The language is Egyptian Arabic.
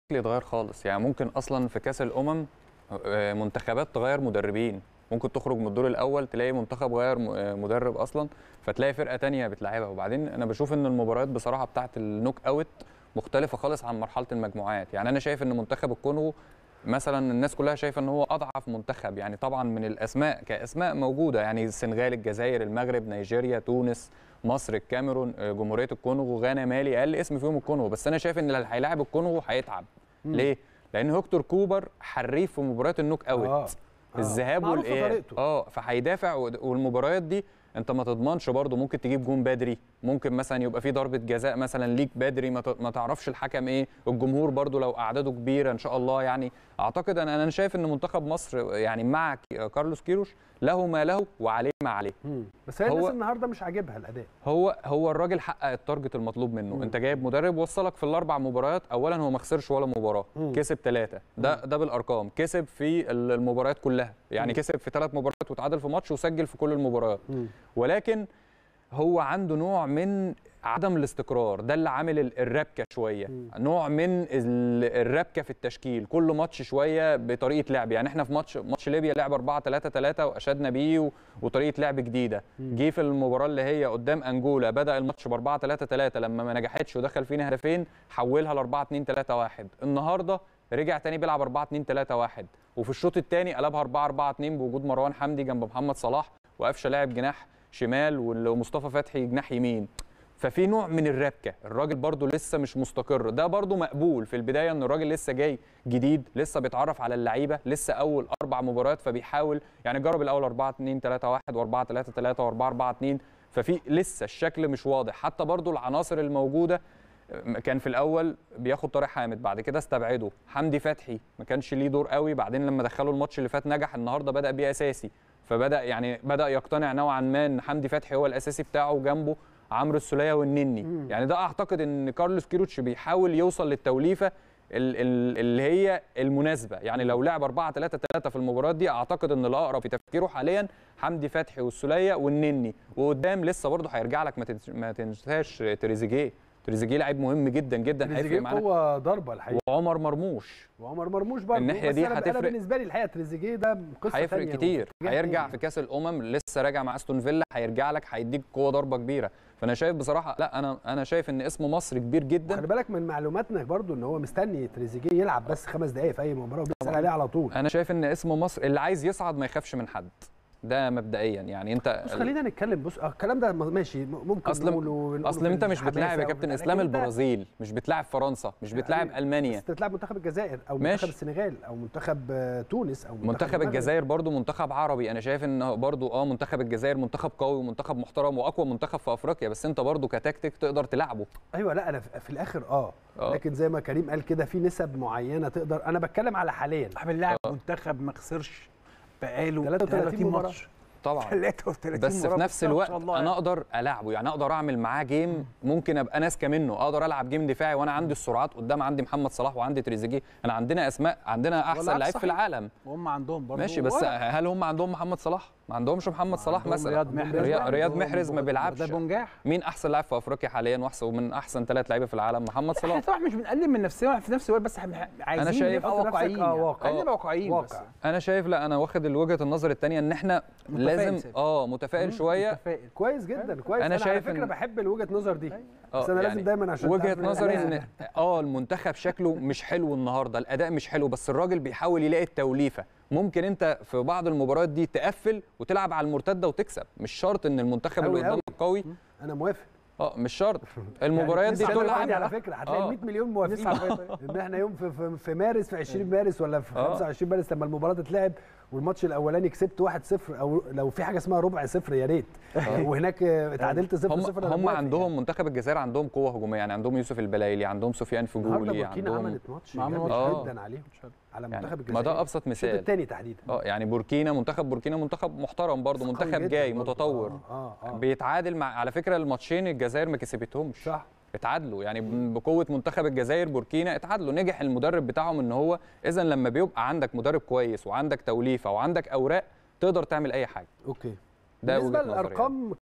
يتغير خالص يعني ممكن اصلا في كاس الامم آه، منتخبات تغير مدربين ممكن تخرج من الدور الاول تلاقي منتخب غير م- آه، مدرب اصلا فتلاقي فرقه تانية بتلعبها وبعدين انا بشوف ان المباريات بصراحه بتاعه النوك اوت مختلفه خالص عن مرحله المجموعات يعني انا شايف ان منتخب الكونغو مثلا الناس كلها شايفه ان هو اضعف منتخب يعني طبعا من الاسماء كاسماء موجوده يعني السنغال الجزائر المغرب نيجيريا تونس مصر الكاميرون آه، جمهوريه الكونغو غانا مالي اقل اسم فيهم الكونغو بس انا شايف ان اللي هيلاعب الكونغو هيتعب ليه لان هيكتور كوبر حريف في مباريات النوك اوت آه. آه. الذهاب معروف في والاياب طريقته. اه فهيدافع ود- والمباريات دي انت ما تضمنش برضه ممكن تجيب جون بدري ممكن مثلا يبقى في ضربه جزاء مثلا ليك بدري ما ت- ما تعرفش الحكم ايه الجمهور برضه لو اعداده كبيره ان شاء الله يعني اعتقد انا انا شايف ان منتخب مصر يعني مع كي- كارلوس كيروش له ما له وعليه ما عليه مم. بس هي هو- الناس النهارده مش عاجبها الاداء هو هو الراجل حقق التارجت المطلوب منه مم. انت جايب مدرب وصلك في الاربع مباريات اولا هو ما خسرش ولا مباراه مم. كسب ثلاثه ده ده بالارقام كسب في ال- المباريات كلها يعني مم. كسب في ثلاث مباريات وتعادل في ماتش وسجل في كل المباريات مم. ولكن هو عنده نوع من عدم الاستقرار ده اللي عامل ال- الربكه شويه مم. نوع من ال- الربكه في التشكيل كل ماتش شويه بطريقه لعب يعني احنا في ماتش ماتش ليبيا لعب 4 3 3 واشدنا بيه و- وطريقه لعب جديده مم. جه في المباراه اللي هي قدام انجولا بدا الماتش ب 4 3 3 لما ما نجحتش ودخل فينا هدفين حولها ل 4 2 3 1 النهارده رجع تاني بيلعب 4 2 3 1 وفي الشوط الثاني قلبها 4 4 2 بوجود مروان حمدي جنب محمد صلاح وقفشه لاعب جناح شمال وال- ومصطفى فتحي جناح يمين ففي نوع من الربكه الراجل برضو لسه مش مستقر ده برضو مقبول في البدايه ان الراجل لسه جاي جديد لسه بيتعرف على اللعيبه لسه اول اربع مباريات فبيحاول يعني جرب الاول 4 2 3 1 و4 3 3 و4 4 2 ففي لسه الشكل مش واضح حتى برضو العناصر الموجوده كان في الاول بياخد طارق حامد بعد كده استبعده حمدي فتحي ما كانش ليه دور قوي بعدين لما دخله الماتش اللي فات نجح النهارده بدا بيه اساسي فبدا يعني بدا يقتنع نوعا ما ان حمدي فتحي هو الاساسي بتاعه وجنبه عمرو السوليه والنني مم. يعني ده اعتقد ان كارلوس كيروتش بيحاول يوصل للتوليفه ال- ال- اللي هي المناسبه يعني لو لعب 4 3 3 في المباراه دي اعتقد ان الاقرب في تفكيره حاليا حمدي فتحي والسوليه والنني وقدام لسه برضه هيرجع لك ما تنس- ما تنساش تريزيجيه تريزيجيه لعيب مهم جدا جدا هيفرق تريزيجيه معانا هو ضربه الحقيقه وعمر مرموش وعمر مرموش برضه الناحية بس دي أنا- انا هتفرق. بالنسبه لي الحقيقه تريزيجيه ده قصه هيفرق تانية كتير واتجاه هيرجع تاني. في كاس الامم لسه راجع مع استون فيلا هيرجع لك هيديك قوه ضربه كبيره فانا شايف بصراحه لا انا انا شايف ان اسم مصر كبير جدا خلي بالك من معلوماتنا برضو ان هو مستني تريزيجيه يلعب بس خمس دقائق في اي مباراه وبيسال عليه على طول انا شايف ان اسم مصر اللي عايز يصعد ما يخافش من حد ده مبدئيا يعني انت بص خلينا نتكلم بص آه، الكلام ده ماشي م- ممكن اصل نقوله ونقوله اصل في انت مش الحماسة بتلاعب يا أو كابتن بتاع، اسلام لكن أنت- البرازيل مش بتلاعب فرنسا مش بتلاعب يعني المانيا بس تلعب منتخب الجزائر او ماشي. منتخب السنغال او منتخب آه، تونس او منتخب المغرب. الجزائر برضو منتخب عربي انا شايف ان برضو اه منتخب الجزائر منتخب قوي ومنتخب محترم واقوى منتخب في افريقيا بس انت برضو كتكتيك تقدر تلعبه ايوه لا انا في في الاخر اه آه. لكن زي ما كريم قال كده في نسب معينه تقدر انا بتكلم على حاليا صاحب اللاعب منتخب ما خسرش بقاله 33 33 مباراة. ماتش طبعا 33 بس في مباراة نفس بسم الله ما الوقت شاء الله انا يعني. اقدر العبه يعني اقدر اعمل معاه جيم ممكن ابقى ناسكه منه اقدر العب جيم دفاعي وانا عندي السرعات قدام عندي محمد صلاح وعندي تريزيجيه انا عندنا اسماء عندنا احسن والعكس لعيب في صحيح. العالم وهم عندهم برضه ماشي بس ولا. هل هم عندهم محمد صلاح ما عندهمش محمد صلاح عندهم مثلا رياض محرز رياض, عندهم رياض محرز ما بو- بيلعبش ده بونجاح مين احسن لاعب في افريقيا حاليا واحسن ومن احسن ثلاث لعيبه في العالم محمد احنا صلاح طبعا مش بنقلل من نفسنا في نفس الوقت بس احنا عايزين شايف- نبقى حط نفسك، واقعيين آه، يعني. واقع. عايزين نبقى واقعيين بس واقع. انا شايف لا انا واخد وجهه النظر الثانيه ان احنا متفائل لازم سيد. اه متفائل شويه متفائل. كويس جدا كويس أنا انا, شايف على فكره إن- بحب الوجهه نظر دي اه بس انا لازم دايما عشان وجهه تعرف نظري الأداء. ان اه المنتخب شكله مش حلو النهارده الاداء مش حلو بس الراجل بيحاول يلاقي التوليفه ممكن انت في بعض المباريات دي تقفل وتلعب على المرتده وتكسب مش شرط ان المنتخب اللي أوي أوي. قدامك قوي انا موافق اه مش شرط المباريات دي يعني طول تلعب على العام فكره هتلاقي آه. 100 مليون موافقين ان احنا يوم في, في, في مارس في 20 مارس ولا في آه. 25 مارس لما المباراه تتلعب والماتش الاولاني كسبت 1-0 او لو في حاجه اسمها ربع صفر يا ريت وهناك آه، اتعادلت 0-0 هم أنا هم موافق عندهم منتخب الجزائر عندهم قوه هجوميه يعني عندهم يوسف البلايلي عندهم سفيان النهارده فجولي بوركينا عندهم عملت ماتش عملوا جامد ماتش. آه. جدا عليهم على يعني منتخب ما الجزائر ده ابسط الشوط مثال الثاني تحديدا اه يعني بوركينا منتخب بوركينا منتخب محترم برضه قوي منتخب جداً جاي برضه. متطور اه اه, آه. بيتعادل مع على فكره الماتشين الجزائر ما كسبتهمش صح اتعادلوا يعني بقوه منتخب الجزائر بوركينا اتعادلوا نجح المدرب بتاعهم ان هو اذا لما بيبقى عندك مدرب كويس وعندك توليفه وعندك اوراق تقدر تعمل اي حاجه اوكي ده بالنسبه وجهه نظري يعني. للارقام